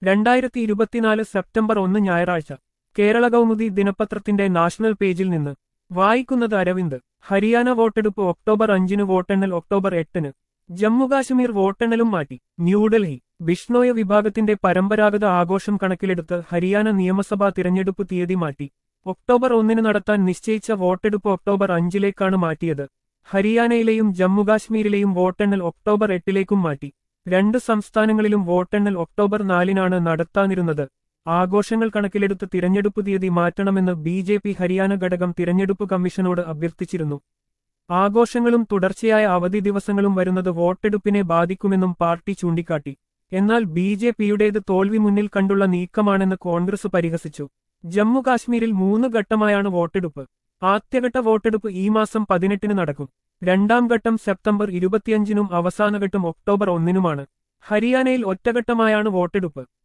രണ്ടായിരത്തി ഇരുപത്തിനാല് സെപ്റ്റംബർ ഒന്ന് ഞായറാഴ്ച കേരള കൗമുദി ദിനപത്രത്തിന്റെ നാഷണൽ പേജിൽ നിന്ന് വായിക്കുന്നത് അരവിന്ദ് ഹരിയാന വോട്ടെടുപ്പ് ഒക്ടോബർ അഞ്ചിന് വോട്ടെണ്ണൽ ഒക്ടോബർ എട്ടിന് ജമ്മുകാശ്മീർ വോട്ടെണ്ണലും മാറ്റി ന്യൂഡൽഹി ബിഷ്ണോയ വിഭാഗത്തിന്റെ പരമ്പരാഗത ആഘോഷം കണക്കിലെടുത്ത് ഹരിയാന നിയമസഭാ തിരഞ്ഞെടുപ്പ് തീയതി മാറ്റി ഒക്ടോബർ ഒന്നിന് നടത്താൻ നിശ്ചയിച്ച വോട്ടെടുപ്പ് ഒക്ടോബർ അഞ്ചിലേക്കാണ് മാറ്റിയത് ഹരിയാനയിലെയും ജമ്മുകാശ്മീരിലെയും വോട്ടെണ്ണൽ ഒക്ടോബർ എട്ടിലേക്കും മാറ്റി രണ്ട് സംസ്ഥാനങ്ങളിലും വോട്ടെണ്ണൽ ഒക്ടോബർ നാലിനാണ് നടത്താനിരുന്നത് ആഘോഷങ്ങൾ കണക്കിലെടുത്ത് തിരഞ്ഞെടുപ്പ് തീയതി മാറ്റണമെന്ന് ബി ജെ പി ഹരിയാന ഘടകം തിരഞ്ഞെടുപ്പ് കമ്മീഷനോട് അഭ്യർത്ഥിച്ചിരുന്നു ആഘോഷങ്ങളും തുടർച്ചയായ അവധി ദിവസങ്ങളും വരുന്നത് വോട്ടെടുപ്പിനെ ബാധിക്കുമെന്നും പാർട്ടി ചൂണ്ടിക്കാട്ടി എന്നാൽ ബി ജെ പിയുടേത് തോൽവി മുന്നിൽ കണ്ടുള്ള നീക്കമാണെന്ന് കോൺഗ്രസ് പരിഹസിച്ചു ജമ്മു കാശ്മീരിൽ മൂന്ന് ഘട്ടമായാണ് വോട്ടെടുപ്പ് ആദ്യഘട്ട വോട്ടെടുപ്പ് ഈ മാസം പതിനെട്ടിന് നടക്കും രണ്ടാം ഘട്ടം സെപ്റ്റംബർ ഇരുപത്തിയഞ്ചിനും അവസാനഘട്ടം ഒക്ടോബർ ഒന്നിനുമാണ് ഹരിയാനയിൽ ഒറ്റഘട്ടമായാണ് വോട്ടെടുപ്പ്